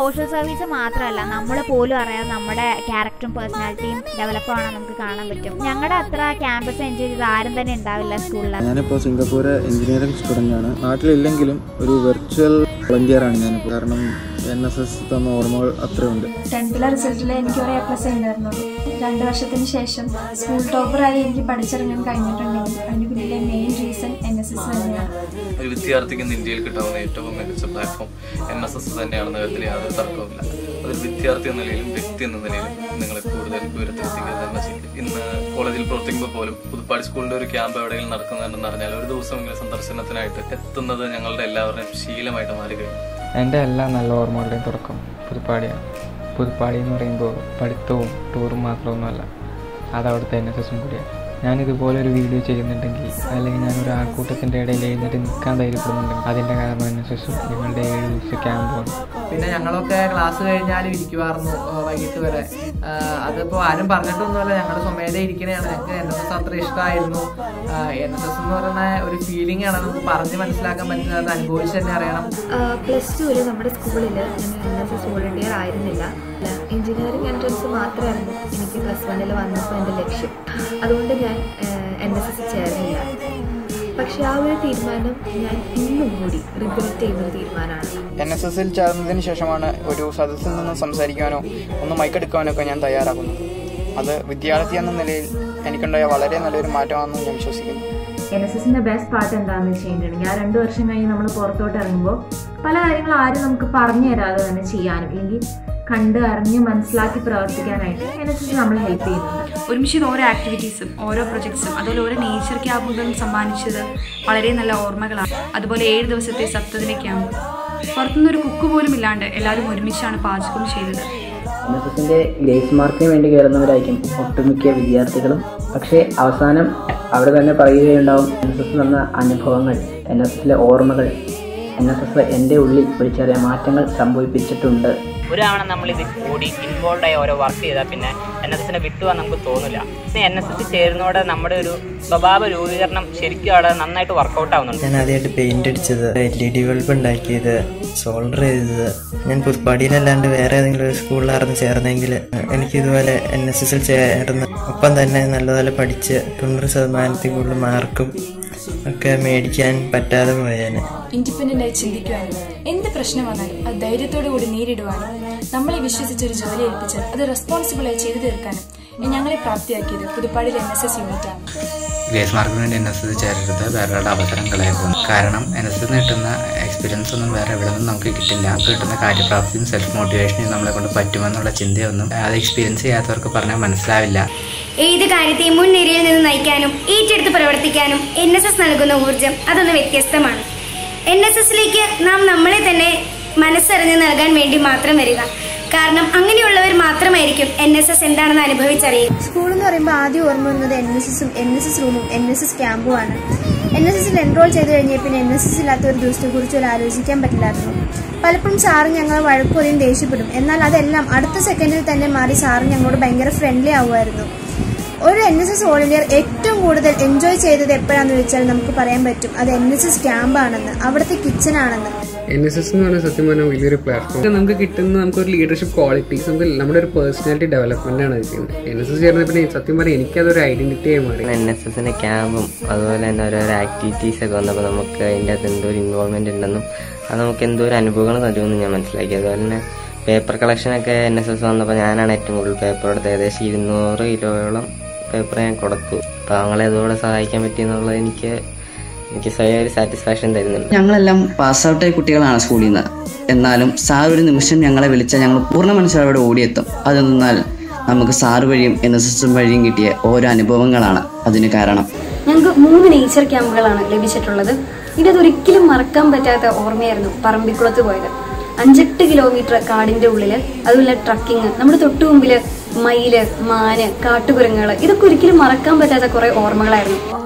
social service മാത്രമല്ല നമ്മൾ പോലും അറിയാതെ നമ്മുടെ ക്യാരക്ടറും പേഴ്സണാലിറ്റിയും ഡെവലപ്പ് ആവണം നമുക്ക് കാണാൻ പറ്റും ഞങ്ങളുടെ അത്ര ക്യാമ്പസ് എൻജോയ് ചെയ്ത് ആരും തന്നെ ഉണ്ടാവില്ല സ്കൂളിൽ ഞാനിപ്പോൾ സിംഗപ്പൂർ എഞ്ചിനീയറിംഗ് സ്റ്റുഡൻ്റ് ആണ് നാട്ടിലില്ലെങ്കിലും ഒരു വെർച്വൽ വളണ്ടിയർ ആണ് ഞാനിപ്പോൾ കാരണം എൻ എസ് എസ് തന്ന ഓർമ്മകൾ അത്രയുണ്ട് ടെൻത്തിലെ റിസൾട്ടിൽ എനിക്ക് ഒരു എ പ്ലസ് ഉണ്ടായിരുന്നുള്ളൂ രണ്ട് വർഷത്തിന് ശേഷം സ്കൂൾ ടോപ്പറായി എനിക്ക് പഠിച്ചിറങ്ങാൻ കഴിഞ്ഞിട്ടുണ്ടെങ്കിൽ അതിന് പിന്നിലെ main reason N S S തന്നെയാണ് ഒരു വിദ്യാർത്ഥിക്ക് ഇന്ന് ഇന്ത്യയിൽ കിട്ടാവുന്ന ഏറ്റവും മികച്ച പ്ലാറ്റ്ഫോം എൻ എസ് എസ് തന്നെയാണെന്ന കാര്യത്തിൽ യാതൊരു തർക്കവുമില്ല അതൊരു വിദ്യാർത്ഥി എന്ന നിലയിലും വ്യക്തി എന്ന നിലയിലും നിങ്ങളെ കൂടുതൽ ഉയരത്തിലെത്തിക്കുക തന്നെ ചെയ്യും ഇന്ന് കോളേജിൽ പ്രവർത്തിക്കുമ്പോൾ പോലും പുതുപ്പാടി സ്കൂളിന്റെ ഒരു ക്യാമ്പ് എവിടെയെങ്കിലും നടക്കുന്നുണ്ടെന്ന് അറിഞ്ഞാൽ ഒരു ദിവസമെങ്കിലും സന്ദർശനത്തിനായിട്ട് എത്തുന്നത് ഞങ്ങളുടെ എല്ലാവരുടെയും ശീലമായിട്ട് മാറി കഴിഞ്ഞു എൻ്റെ എല്ലാ നല്ല ഓർമ്മകളുടെയും തുടക്കം പുതുപ്പാടിയാണ് പുതുപ്പാടി എന്ന് പറയുമ്പോൾ പഠിത്തവും ടൂറും മാത്രമൊന്നുമല്ല അത് അവിടുത്തെ എൻ എസ് എസും കൂടിയാണ് ഞാനിതുപോലെ ഒരു വീഡിയോ ചെയ്യുന്നുണ്ടെങ്കിൽ അല്ലെങ്കിൽ ഞാനൊരു ആൾക്കൂട്ടത്തിൻ്റെ ഇടയിൽ എഴുന്നേറ്റ് നിൽക്കാൻ ധൈര്യപ്പെടുന്നുണ്ടെങ്കിൽ അതിൻ്റെ കാരണം എൻ എസ് എസും ഞങ്ങളുടെ ഏഴ് ദിവസത്തെ ക്യാമ്പുമാണ് പിന്നെ ഞങ്ങളൊക്കെ ക്ലാസ് കഴിഞ്ഞാലും ഇരിക്കുമായിരുന്നു ആ, വൈകിട്ട് വരെ ആ, അതിപ്പോൾ ആരും പറഞ്ഞിട്ടൊന്നുമല്ല ഞങ്ങളുടെ സ്വമേധ ഇരിക്കണതാണ് ഞങ്ങൾക്ക് എൻ എസ് എസ് അത്ര ഇഷ്ടമായിരുന്നു എൻ എസ് എസ് എന്ന് പറയുന്ന ഒരു ഫീലിംഗ് ആണ് നമുക്ക് പറഞ്ഞ് മനസ്സിലാക്കാൻ പറ്റുന്നത് അനുഭവിച്ച് തന്നെ അറിയണം പ്ലസ് ടുവിൽ നമ്മുടെ സ്കൂളിൽ ഞാൻ എൻ എസ് എസ് വോളണ്ടിയർ ആയിരുന്നില്ല എഞ്ചിനീയറിംഗ് എൻട്രൻസ് മാത്രമായിരുന്നു എനിക്ക് പ്ലസ് വണ്ണിൽ വന്നപ്പോൾ എൻ്റെ ലക്ഷ്യം അതുകൊണ്ട് ഞാൻ എൻ എസ് എസ് ചേർന്നില്ല പക്ഷെ ആ ഒരു തീരുമാനം ഞാൻ ഇന്നും കൂടി റിഗ്രറ്റ് ചെയ്യുന്നൊരു തീരുമാനമാണ് എൻ എസ് എസിൽ ചേർന്നതിന് ശേഷമാണ് ഒരു സദസ്സിൽ നിന്ന് സംസാരിക്കാനോ ഒന്ന് മൈക്കെടുക്കാനോ ഒക്കെ ഞാൻ തയ്യാറാകുന്നത് അത് വിദ്യാർത്ഥി എന്ന നിലയിൽ എനിക്കുണ്ടായ വളരെ നല്ലൊരു മാറ്റമാണെന്ന് ഞാൻ വിശ്വസിക്കുന്നു എൻ എസ് എസിന്റെ ബെസ്റ്റ് പാർട്ട് എന്താണെന്ന് വെച്ച് കഴിഞ്ഞിട്ടുണ്ടെങ്കിൽ ആ രണ്ട് വർഷം കഴിഞ്ഞ് നമ്മൾ പുറത്തോട്ട് ഇറങ്ങുമ്പോൾ പല കാര്യങ്ങളും ആരും നമുക്ക് പറഞ്ഞു തരാതെ തന്നെ ചെയ്യാനും അല്ലെങ്കിൽ കണ്ട് അറിഞ്ഞ് മനസ്സിലാക്കി പ്രവർത്തിക്കാനായിട്ട് എൻ എസ് എസ് നമ്മളെ ഹെൽപ്പ് ചെയ്യുന്നുണ്ട് ഒരുമിച്ച് ചെയ്ത ഓരോ ആക്ടിവിറ്റീസും ഓരോ പ്രൊജക്ട്സും അതുപോലെ ഓരോ നേച്ചർ ക്യാമ്പുകളും സമ്മാനിച്ചത് വളരെ നല്ല ഓർമ്മകളാണ് അതുപോലെ ഏഴ് ദിവസത്തെ സപ്തദിന ക്യാമ്പ് പുറത്തുനിന്നൊരു കുക്ക് പോലും ഇല്ലാണ്ട് എല്ലാവരും ഒരുമിച്ചാണ് പാചകം ചെയ്തത് എൻ എസ് എസിൻ്റെ ഗ്രേസ് മാർക്കിന് വേണ്ടി കയറുന്നവരായിരിക്കും ഒട്ടുമിക്ക വിദ്യാർത്ഥികളും പക്ഷേ അവസാനം അവിടെ തന്നെ പറയുകയുണ്ടാവും എൻ എസ് എസ് തന്ന അനുഭവങ്ങൾ എൻ എസ് എസിലെ ഓർമ്മകൾ എൻ എസ് എസ് എൻ്റെ ഉള്ളിൽ ഒരു ചെറിയ മാറ്റങ്ങൾ സംഭവിപ്പിച്ചിട്ടുണ്ട് ഒരു തവണ നമ്മൾ ഇത് കൂടി ഇൻവോൾവ് ആയി ഓരോ വർക്ക് ചെയ്താൽ പിന്നെ എൻ എസ് എസിനെ വിട്ടുപോകാൻ നമുക്ക് തോന്നില്ല പക്ഷേ എൻ എസ് എസ് ചേരുന്നതോടെ നമ്മുടെ ഒരു സ്വഭാവ രൂപീകരണം ശരിക്കും അവിടെ നന്നായിട്ട് വർക്കൗട്ട് ആവുന്നുണ്ട് ഞാൻ ആദ്യമായിട്ട് പെയിന്റ് അടിച്ചത് എൽ ഇ ഡി ബൾബ് ഉണ്ടാക്കിയത് സോൾഡർ ചെയ്തത് ഞാൻ പുതുപ്പാടിയിലല്ലാണ്ട് വേറെ ഏതെങ്കിലും ഒരു സ്കൂളിലായിരുന്നു ചേർന്നെങ്കിൽ എനിക്ക് ഇതുപോലെ എൻ എസ് എസിൽ ചേർന്ന് ഒപ്പം തന്നെ നല്ലപോലെ പഠിച്ച് തൊണ്ണൂറ് ശതമാനത്തിൽ കൂടുതൽ മാർക്കും ഒക്കെ മേടിക്കാൻ പറ്റാതെ പോയേനെ ഇൻഡിപെൻഡൻ്റ് ആയി ചിന്തിക്കുവാനും എന്ത് പ്രശ്നം വന്നാലും അത് ധൈര്യത്തോടു കൂടി നേരിടുവാനും നമ്മളെ വിശ്വസിച്ചൊരു ജോലി ഏൽപ്പിച്ച് അത് റെസ്പോൺസിബിളായി ചെയ്തു തീർക്കാനും ഞങ്ങളെ പ്രാപ്തിയാക്കിയത് പുതുപ്പാടിയിലെ എൻ എസ് എസ് യൂണിറ്റാണ് ഗ്രേസ് മാർക്കിന് വേണ്ടി എൻ എസ് എസ് ചേരരുത് വേറൊരാളുടെ അവസരം കളയരുത് കാരണം എൻ എസ് എസ് കിട്ടുന്ന എക്സ്പീരിയൻസ് ഒന്നും വേറെ എവിടെ നിന്നും നമുക്ക് കിട്ടില്ല നമുക്ക് കിട്ടുന്ന കാര്യപ്രാപ്തിയും സെൽഫ് മോട്ടിവേഷനും നമ്മളെ കൊണ്ട് പറ്റുമെന്നുള്ള ചിന്തയൊന്നും അത് എക്സ്പീരിയൻസ് ചെയ്യാത്തവർക്ക് പറഞ്ഞാൽ മനസ്സിലാവില്ല ഏത് കാര്യത്തെയും മുൻനിരയിൽ നിന്ന് നയിക്കാനും ഏറ്റെടുത്ത് പ്രവർത്തിക്കാനും എൻ എസ് എസ് നൽകുന്ന ഊർജം അതൊന്ന് വ്യത്യസ്തമാണ് എൻ എസ് എസിലേക്ക് നാം നമ്മളെ തന്നെ മനസ്സറിഞ്ഞ് നൽകാൻ വേണ്ടി മാത്രം വരിക കാരണം അങ്ങനെയുള്ളവർ മാത്രമായിരിക്കും എൻ എസ് എസ് എന്താണെന്ന് അനുഭവിച്ചറിയുക സ്കൂൾ എന്ന് പറയുമ്പോൾ ആദ്യം ഓർമ്മ വരുന്നത് എൻ എസ് എസും എൻ എസ് എസ് റൂമും എൻ എസ് എസ് ക്യാമ്പുമാണ് എൻ എസ് എസിൽ എൻറോൾ ചെയ്ത് കഴിഞ്ഞാൽ പിന്നെ എൻ എസ് എസ് ഇല്ലാത്ത ഒരു ദിവസത്തെക്കുറിച്ച് ഒരു ആലോചിക്കാൻ പറ്റില്ലായിരുന്നു പലപ്പോഴും സാറ് ഞങ്ങൾ വഴക്കുറയും ദേഷ്യപ്പെടും എന്നാൽ അതെല്ലാം അടുത്ത സെക്കൻഡിൽ തന്നെ മാറി സാറ് ഞങ്ങളോട് ഭയങ്കര ഫ്രണ്ട്ലി ആവുമായിരുന്നു ഒരു എൻ എസ് എസ് വോളണ്ടിയർ ഏറ്റവും കൂടുതൽ എൻജോയ് ചെയ്തത് എപ്പോഴാണെന്ന് വെച്ചാൽ നമുക്ക് പറയാൻ പറ്റും അത് എൻ എസ് എസ് ക്യാമ്പാണെന്ന് അവിടുത്തെ കിച്ചൺ ആണെന്ന് എൻ എസ് എസ് എന്ന് പറഞ്ഞാൽ സത്യം പറഞ്ഞാൽ വലിയൊരു പ്ലാറ്റ്ഫോം നമുക്ക് കിട്ടുന്ന നമുക്കൊരു ലീഡർഷിപ്പ് ക്വാളിറ്റീസ് നമുക്ക് നമ്മുടെ ഒരു പേഴ്സണാലിറ്റി ഡെവലപ്മെന്റ് ആണ് കിട്ടുന്നത് എൻ എസ് എസ് ചേർന്ന പിന്നെ സത്യം പറഞ്ഞാൽ എനിക്കതൊരു ഐഡന്റിറ്റി ആയി മാറി എൻ എസ് എസിന്റെ ക്യാമ്പും അതുപോലെ തന്നെ ഓരോരോ ആക്ടിവിറ്റീസ് ഒക്കെ വന്നപ്പോൾ നമുക്ക് അതിൻ്റെ അകത്ത് എന്തോ ഒരു ഇൻവോൾവ്മെന്റ് ഉണ്ടെന്നും അത് നമുക്ക് എന്തോ ഒരു അനുഭവങ്ങൾ തരുമെന്ന് ഞാൻ മനസ്സിലാക്കി അതുപോലെ തന്നെ പേപ്പർ കളക്ഷനൊക്കെ എൻ എസ് എസ് വന്നപ്പോൾ ഞാനാണ് ഏറ്റവും കൂടുതൽ പേപ്പർ എടുത്തത് ഏകദേശം ഇരുന്നൂറ് കിലോയോളം പേപ്പർ ഞാൻ കൊടുത്തു അപ്പോൾ അവങ്ങളെ അതുകൂടെ സഹായിക്കാൻ പറ്റിയെന്നുള്ളത് എനിക്ക് എനിക്ക് സ്വയം ഒരു സാറ്റിസ്ഫാക്ഷൻ തരുന്നുണ്ട് ഞങ്ങളെല്ലാം പാസ് ഔട്ടായ കുട്ടികളാണ് സ്കൂളിൽ നിന്ന് എന്നാലും സാർ ഒരു നിമിഷം ഞങ്ങളെ വിളിച്ചാൽ ഞങ്ങൾ പൂർണ്ണ മനസ്സിലവിടെ ഓടിയെത്തും അതെന്നാൽ നമുക്ക് സാർ വഴിയും എൻ എസ് എസ് വഴിയും കിട്ടിയ ഓരോ അനുഭവങ്ങളാണ് അതിന് കാരണം ഞങ്ങൾക്ക് മൂന്ന് നേച്ചർ ക്യാമ്പുകളാണ് ലഭിച്ചിട്ടുള്ളത് ഇതൊരിക്കലും മറക്കാൻ പറ്റാത്ത ഓർമ്മയായിരുന്നു പറമ്പിക്കുളത്ത് പോയത് അഞ്ചെട്ട് കിലോമീറ്റർ കാടിന്റെ ഉള്ളില് അതുപോലെ ട്രക്കിങ് നമ്മുടെ തൊട്ടു മുമ്പില് മയില് മാന് കാട്ടുകുരങ്ങുകൾ ഇതൊക്കെ ഒരിക്കലും മറക്കാൻ പറ്റാത്ത കുറെ ഓർമ്മകളായിരുന്നു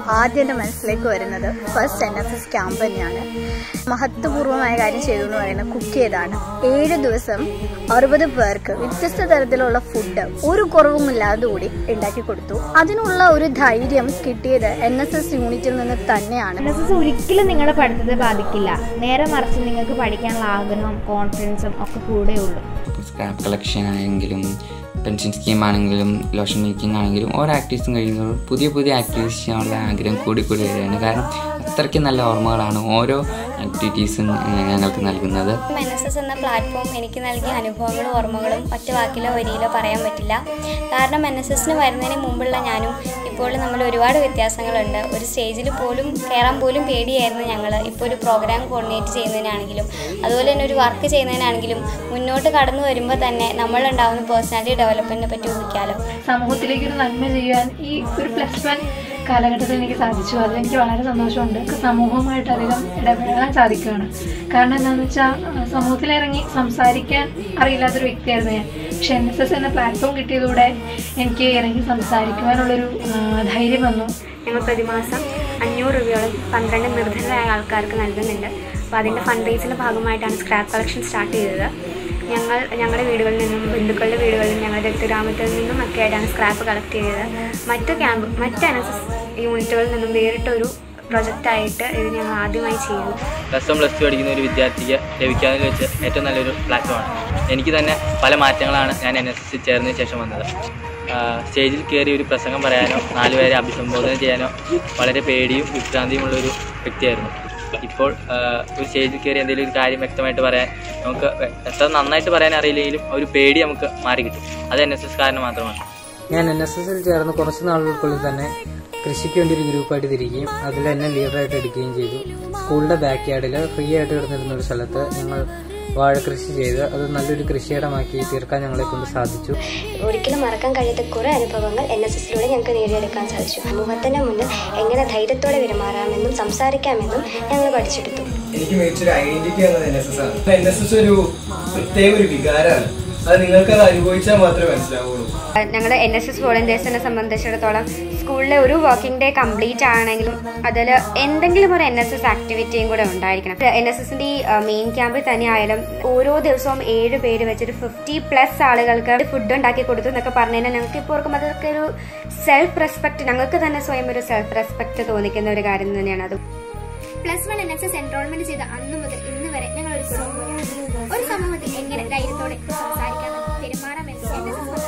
ആദ്യം എൻ്റെ മനസ്സിലേക്ക് വരുന്നത് first N S S camp തന്നെയാണ് മഹത്വപൂർവമായ കാര്യം ചെയ്തു എന്ന് പറയുന്നത് കുക്ക് ചെയ്താണ് ഏഴ് ദിവസം അറുപത് പേർക്ക് വ്യത്യസ്ത തരത്തിലുള്ള ഫുഡ് ഒരു കുറവുമില്ലാതെ കൂടി ഉണ്ടാക്കി കൊടുത്തു അതിനുള്ള ഒരു ധൈര്യം കിട്ടിയത് എൻ എസ് എസ് യൂണിറ്റിൽ നിന്ന് തന്നെയാണ് എൻ എസ് എസ് ഒരിക്കലും നിങ്ങളുടെ പഠിത്തത്തെ ബാധിക്കില്ല നേരെ മറിച്ച് നിങ്ങൾക്ക് പഠിക്കാനുള്ള ആഗ്രഹവും കോൺഫിഡൻസും ഒക്കെ കൂടെ ഉള്ളൂ സ്ക്രാപ്പ് കളക്ഷൻ ആണെങ്കിലും പെൻഷൻ സ്കീം ആണെങ്കിലും ലോഷൻ മേക്കിംഗ് ആണെങ്കിലും ഓരോ ആക്ടിവിറ്റീസും കഴിയുന്നതോറും പുതിയ പുതിയ ആക്ടിവിറ്റീസ് ചെയ്യാനുള്ള ആഗ്രഹം കൂടി കൂടി വരികയാണ് കാരണം അത്രയ്ക്ക് നല്ല ഓർമ്മകളാണ് ഓരോ ആക്ടിവിറ്റീസും ഏഹ്, ഞങ്ങൾക്ക് നൽകുന്നത് എൻ എസ് എസ് എന്ന പ്ലാറ്റ്ഫോം എനിക്ക് നൽകിയ അനുഭവങ്ങളും ഓർമ്മകളും ഒറ്റ വാക്കിലോ വരിയിലോ പറയാൻ പറ്റില്ല കാരണം എൻ എസ് എസിന് വരുന്നതിന് മുമ്പുള്ള ഞാനും ഇപ്പോൾ നമ്മൾ ഒരുപാട് വ്യത്യാസങ്ങളുണ്ട് ഒരു സ്റ്റേജിൽ പോലും കയറാൻ പോലും പേടിയായിരുന്നു ഞങ്ങൾ ഇപ്പോൾ ഒരു പ്രോഗ്രാം കോർഡിനേറ്റ് ചെയ്യുന്നതിനാണെങ്കിലും അതുപോലെ തന്നെ ഒരു വർക്ക് ചെയ്യുന്നതിനാണെങ്കിലും മുന്നോട്ട് കടന്നു വരുമ്പോൾ തന്നെ നമ്മളുണ്ടാവുന്ന പേഴ്സണാലിറ്റി ഡെവലപ്മെൻറ്റിനെ പറ്റി ഊഹിക്കാമല്ലോ സമൂഹത്തിലേക്ക് ഒരു നന്മ ചെയ്യാൻ ഈ ഒരു പ്ലസ് വൺ കാലഘട്ടത്തിൽ എനിക്ക് സാധിച്ചു അതിലെനിക്ക് വളരെ സന്തോഷമുണ്ട് എനിക്ക് സമൂഹവുമായിട്ട് അധികം ഇടപെടാൻ സാധിക്കുകയാണ് കാരണം എന്താണെന്ന് വെച്ചാൽ സമൂഹത്തിലിറങ്ങി സംസാരിക്കാൻ അറിയില്ലാത്തൊരു വ്യക്തിയായിരുന്നു ഞാൻ പക്ഷെ എൻ എസ് എസ് എന്ന പ്ലാറ്റ്ഫോം കിട്ടിയതോടെ എനിക്ക് ഇറങ്ങി സംസാരിക്കുവാനുള്ളൊരു ആ, ധൈര്യം വന്നു ഞങ്ങൾ പ്രതിമാസം അഞ്ഞൂറ് രൂപയോളം പന്ത്രണ്ട് നിർധനരായ ആൾക്കാർക്ക് നൽകുന്നുണ്ട് അപ്പോൾ അതിൻ്റെ ഫണ്ട് റേസിൻ്റെ ഭാഗമായിട്ടാണ് സ്ക്രാപ്പ് കളക്ഷൻ സ്റ്റാർട്ട് ചെയ്തത് ഞങ്ങൾ ഞങ്ങളുടെ വീടുകളിൽ നിന്നും ബന്ധുക്കളുടെ വീടുകളിൽ നിന്നും ഞങ്ങളുടെ ഗ്രാമത്തിൽ നിന്നും ഒക്കെ ആയിട്ടാണ് സ്ക്രാപ്പ് കളക്ട് ചെയ്തത് മറ്റ് ക്യാമ്പ് മറ്റ് എൻ എസ് എസ് യൂണിറ്റുകളിൽ നിന്നും വേറിട്ടൊരു പ്രൊജക്റ്റായിട്ട് ഇത് ഞങ്ങൾ ആദ്യമായി ചെയ്യുന്നു പ്ലസ് വൺ പ്ലസ് ടു പഠിക്കുന്ന ഒരു വിദ്യാർത്ഥിക്ക് ലഭിക്കാവുന്നതിൽ വെച്ച് ഏറ്റവും നല്ലൊരു പ്ലാറ്റ്ഫോമാണ് എനിക്ക് തന്നെ പല മാറ്റങ്ങളാണ് ഞാൻ എൻ എസ് എസ് ചേർന്നതിന് ശേഷം വന്നത് ആഹ് സ്റ്റേജിൽ കയറി ഒരു പ്രസംഗം പറയാനോ നാലുപേരെ അഭിസംബോധന ചെയ്യാനോ വളരെ പേടിയും വിഭ്രാന്തിയുമുള്ളൊരു വ്യക്തിയായിരുന്നു ഇപ്പോൾ ആഹ് ഒരു സ്റ്റേജിൽ കയറി എന്തെങ്കിലും ഒരു കാര്യം വ്യക്തമായിട്ട് പറയാൻ നമുക്ക് വെ- എത്ര നന്നായിട്ട് പറയാൻ അറിയില്ലെങ്കിലും ആ ഒരു പേടി നമുക്ക് മാറി കിട്ടും അത് എൻ എസ് എസ് കാരണം മാത്രമാണ് ഞാൻ എൻ എസ് എസിൽ ചേർന്ന് കുറച്ച് നാളുകൾക്കുള്ളിൽ തന്നെ കൃഷിക്ക് വേണ്ടി ഒരു ഗ്രൂപ്പായിട്ട് തിരികുകയും അതിൽ എന്നെ ലീഡറായിട്ട് എടുക്കുകയും ചെയ്തു സ്കൂളിൻ്റെ ബാക്ക് യാർഡിൽ ഫ്രീ ആയിട്ട് കിടന്നിരുന്ന ഒരു സ്ഥലത്ത് ഞങ്ങൾ വാഴ കൃഷി ചെയ്ത് അത് നല്ലൊരു കൃഷിയിടമാക്കി തീർക്കാൻ ഞങ്ങളെ കൊണ്ട് സാധിച്ചു ഒരിക്കലും മറക്കാൻ കഴിയാത്ത കുറേ അനുഭവങ്ങൾ എൻ എസ് എസിലൂടെ ഞങ്ങൾക്ക് നേടിയെടുക്കാൻ സാധിച്ചു സമൂഹത്തിന്റെ മുന്നിൽ എങ്ങനെ ധൈര്യത്തോടെ പെരുമാറാമെന്നും സംസാരിക്കാമെന്നും ഞങ്ങൾ പഠിച്ചെടുത്തു എനിക്ക് മേടിച്ചൊരു ഐഡന്റിറ്റി എന്നത് എൻ എസ് എസ് ആണ് എൻ എസ് എസ് ഒരു പ്രത്യേക ഒരു വികാരമാണ് അത് നിങ്ങൾക്ക് അത് അനുഭവിച്ചാൽ മാത്രമേ മനസ്സിലാവുള്ളൂ ഞങ്ങളുടെ എൻ എസ് എസ് വോളണ്ടിയേഴ്സിനെ സംബന്ധിച്ചിടത്തോളം സ്കൂളിലെ ഒരു വർക്കിംഗ് ഡേ കംപ്ലീറ്റ് ആണെങ്കിലും അതിൽ എന്തെങ്കിലും ഒരു എൻ എസ് എസ് ആക്ടിവിറ്റിയും കൂടെ ഉണ്ടായിരിക്കണം എൻ എസ് എസിന്റെ ഈ മെയിൻ ക്യാമ്പിൽ തന്നെ ആയാലും ഓരോ ദിവസവും ഏഴ് പേര് വെച്ചിട്ട് ഫിഫ്റ്റി പ്ലസ് ആളുകൾക്ക് ഫുഡ് ഉണ്ടാക്കി കൊടുത്തു എന്നൊക്കെ പറഞ്ഞു കഴിഞ്ഞാൽ ഞങ്ങൾക്ക് ഇപ്പോൾ ഓർക്കുമ്പോൾ അതൊക്കെ ഒരു സെൽഫ് റെസ്പെക്ട് ഞങ്ങൾക്ക് തന്നെ സ്വയം ഒരു സെൽഫ് റെസ്പെക്ട് തോന്നിക്കുന്ന ഒരു കാര്യം തന്നെയാണ് അത് plus one N S S enrolment ചെയ്ത അന്ന് മുതൽ ഇന്ന് വരെ ഞങ്ങൾ ഒരു സമൂഹമാണ് ഒരു സമൂഹത്തിൽ എങ്ങനെ ധൈര്യത്തോടെ സംസാരിക്കാമെന്നും പെരുമാറാമെന്നും എൻ എസ് എസ്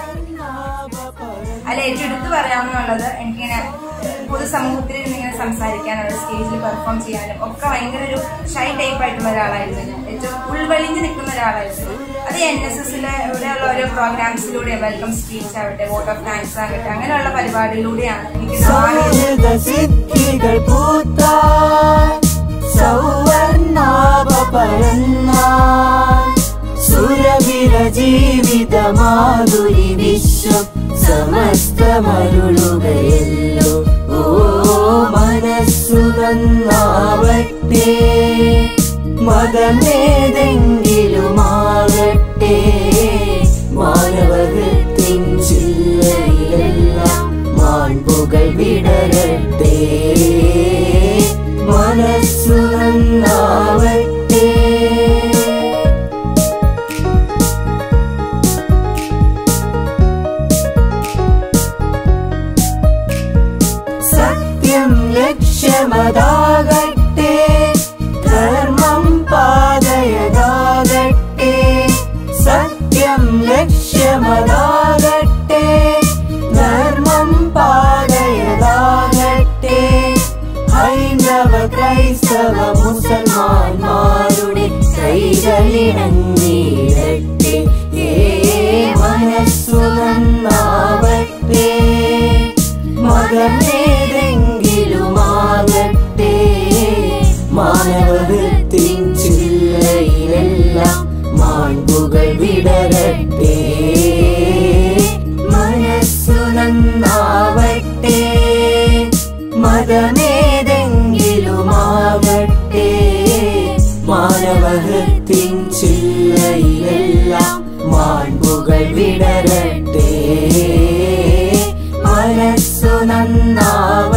അല്ല ഏറ്റവും എടുത്തു പറയാമെന്നുള്ളത് എനിക്കിങ്ങനെ പൊതുസമൂഹത്തിൽ ഇങ്ങനെ സംസാരിക്കാനുള്ള സ്റ്റേജിൽ പെർഫോം ചെയ്യാനും ഒക്കെ ഭയങ്കര ഒരു ഷൈ ടൈപ്പ് ആയിട്ടുള്ള ഒരാളായിരുന്നു ഞാൻ ഏറ്റവും ഉൾവലിഞ്ഞ് നിൽക്കുന്ന ഒരാളായിരുന്നു അത് എൻ എസ് എസിലെ ഇവിടെയുള്ള ഓരോ പ്രോഗ്രാംസിലൂടെ വെൽക്കം സ്പീച്ച് ആവട്ടെ വോട്ട് ഓഫ് താങ്ക്സ് ആകട്ടെ അങ്ങനെയുള്ള പരിപാടിയിലൂടെയാണ് എനിക്ക് സൗഹൃദ സിദ്ധികൾ പൂത്താൻ സൗവർണാഭ പരന്നാൻ സുരവിര ജീവിത മാധുരി വിശ്വം സമസ്തമരുളുകയല്ലോ ഓ മനസ്സു നന്നാവട്ടെ മതമേതെങ്കിലുമാകട്ടെ മാനവകത്തിൻ ചില്ലയിലെല്ലാം മാൺപുകൾ വിടരട്ടെ മനസ്സു നന്നാവട്ടെ സത്യം ലക്ഷ്യമതാകട്ടെ ധർമ്മം പാതയതാകട്ടെ സത്യം ലക്ഷ്യമതാകട്ടെ ധർമ്മം പാതയതാകട്ടെ ഹൈന്ദവ ക്രൈസ്തവ മുസൽമാന്മാരുടെ കൈകളിണങ്ങിയിടട്ടെ ഏ മനസ്സു നന്നാവട്ടെ മതമേതെങ്കിലുമാകട്ടെ മാനവകത്തിൻ ചില്ലയിലെല്ലാം മാൺപുകൾ വിടരട്ടെ മനസ്സു നന്നാവട്ടെ മതമേതെങ്കിലുമാകട്ടെ മാനവകത്തിൻ ചില്ലയിലെല്ലാം മാൺപുകൾ വിടരട്ടെ മനസ്സു നന്നാവട്ടെ